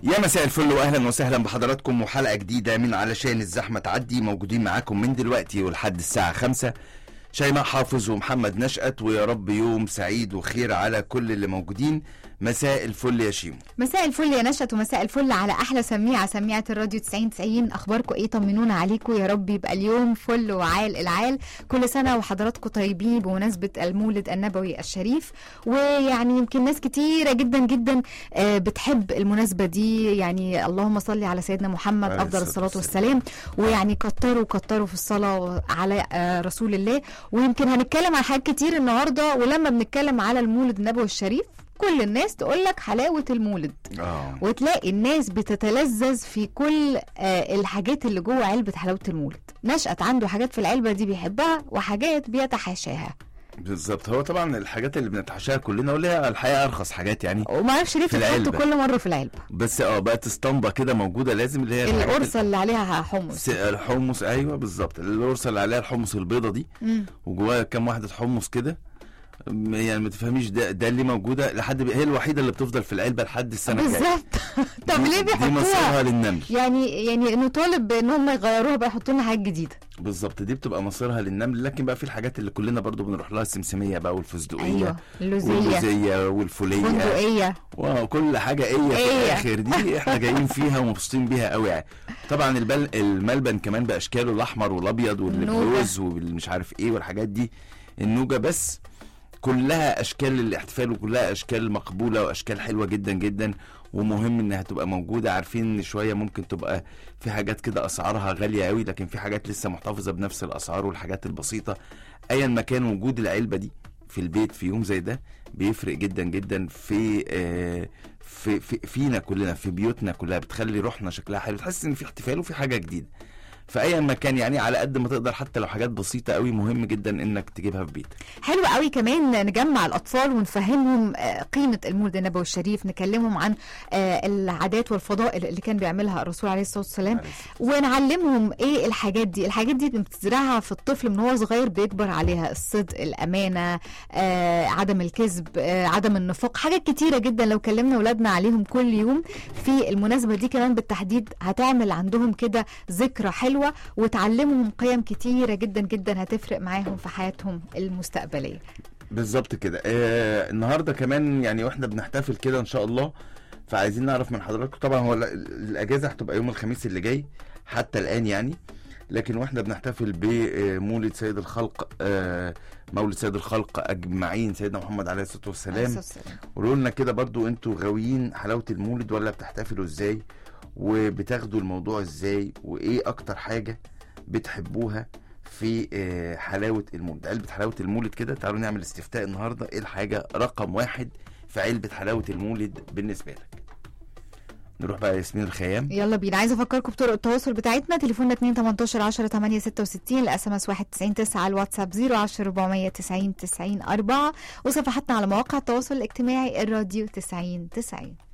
يا مساء الفل واهلا وسهلا بحضراتكم وحلقه جديده من علشان الزحمه تعدي موجودين معاكم من دلوقتي ولحد الساعه خمسة شيماء حافظ ومحمد نشأت ويا رب يوم سعيد وخير على كل اللي موجودين مساء الفل يا شيمو مساء الفل يا نشأت ومساء الفل على احلى سميعه سميعه الراديو 90 90 اخباركم ايه طمنونا عليكم يا رب يبقى اليوم فل وعال العال كل سنه وحضراتكم طيبين بمناسبه المولد النبوي الشريف ويعني يمكن ناس كتيره جدا جدا آه، بتحب المناسبه دي يعني اللهم صل على سيدنا محمد عليه افضل الصلاة الصلاه والسلام ويعني كتروا كتروا في الصلاه على آه، رسول الله ويمكن هنتكلم عن حاجات كتير النهارده ولما بنتكلم على المولد النبوي الشريف كل الناس تقول لك حلاوه المولد اه وتلاقي الناس بتتلذذ في كل آه الحاجات اللي جوه علبة حلاوة المولد نشأت عنده حاجات في العلبة دي بيحبها وحاجات بيتحاشاها بالظبط هو طبعا الحاجات اللي بنتحاشاها كلنا واللي هي الحقيقه ارخص حاجات يعني وما اعرفش ليه في بتتحط العلبة. كل مرة في العلبة بس اه بقت اسطمبه كده موجوده لازم اللي هي الحاجات القرصة اللي عليها ال- حمص س- الحمص ايوه بالظبط القرصه اللي عليها الحمص البيضه دي مم. وجواها كام واحده حمص كده م- يعني ما تفهميش ده ده اللي موجوده لحد هي الوحيده اللي بتفضل في العلبه لحد السنه الجايه بالظبط طب دي- ليه دي بيحطوها مصيرها للنمل يعني يعني نطالب بان هم يغيروها بقى يحطوا لنا حاجات جديده بالظبط دي بتبقى مصيرها للنمل لكن بقى في الحاجات اللي كلنا برضو بنروح لها السمسميه بقى والفستقيه ايوه اللوزيه واللوزيه والفوليه بندقيه وكل حاجه ايه في إيه. الاخر دي احنا جايين فيها ومبسوطين بيها قوي يعني طبعا البل الملبن كمان باشكاله الاحمر والابيض والبلوز والمش عارف ايه والحاجات دي النوجه بس كلها اشكال الاحتفال وكلها اشكال مقبوله واشكال حلوه جدا جدا ومهم انها تبقى موجوده عارفين ان شويه ممكن تبقى في حاجات كده اسعارها غاليه قوي لكن في حاجات لسه محتفظه بنفس الاسعار والحاجات البسيطه ايا ما كان وجود العلبه دي في البيت في يوم زي ده بيفرق جدا جدا في آه في, في فينا كلنا في بيوتنا كلها بتخلي روحنا شكلها حلو تحس ان في احتفال وفي حاجه جديده فايا ما كان يعني على قد ما تقدر حتى لو حاجات بسيطه قوي مهم جدا انك تجيبها في بيتك حلو قوي كمان نجمع الاطفال ونفهمهم آه، قيمه المولد النبوي الشريف نكلمهم عن آه، العادات والفضائل اللي كان بيعملها الرسول عليه الصلاه والسلام ونعلمهم ايه الحاجات دي الحاجات دي بتزرعها في الطفل من هو صغير بيكبر عليها الصدق الامانه آه، عدم الكذب آه، عدم النفاق حاجات كتيره جدا لو كلمنا اولادنا عليهم كل يوم في المناسبه دي كمان بالتحديد هتعمل عندهم كده ذكرى حلوه وتعلمهم قيم كتيره جدا جدا هتفرق معاهم في حياتهم المستقبليه بالظبط كده آه النهارده كمان يعني واحنا بنحتفل كده ان شاء الله فعايزين نعرف من حضراتكم طبعا هو ال- ال- الاجازه هتبقى يوم الخميس اللي جاي حتى الان يعني لكن واحنا بنحتفل بمولد سيد الخلق آه مولد سيد الخلق اجمعين سيدنا محمد عليه الصلاه والسلام قولوا لنا كده برضو انتوا غاويين حلاوه المولد ولا بتحتفلوا ازاي وبتاخدوا الموضوع ازاي وايه اكتر حاجه بتحبوها في آه، حلاوه المولد علبه حلاوه المولد كده تعالوا نعمل استفتاء النهارده ايه الحاجه رقم واحد في علبه حلاوه المولد بالنسبه لك نروح بقى ياسمين الخيام يلا بينا عايزه افكركم بطرق التواصل بتاعتنا تليفوننا 2 18 10 8 66 الاس ام اس 199 9 الواتساب 010 490 90 4 وصفحاتنا على مواقع التواصل الاجتماعي الراديو 90 90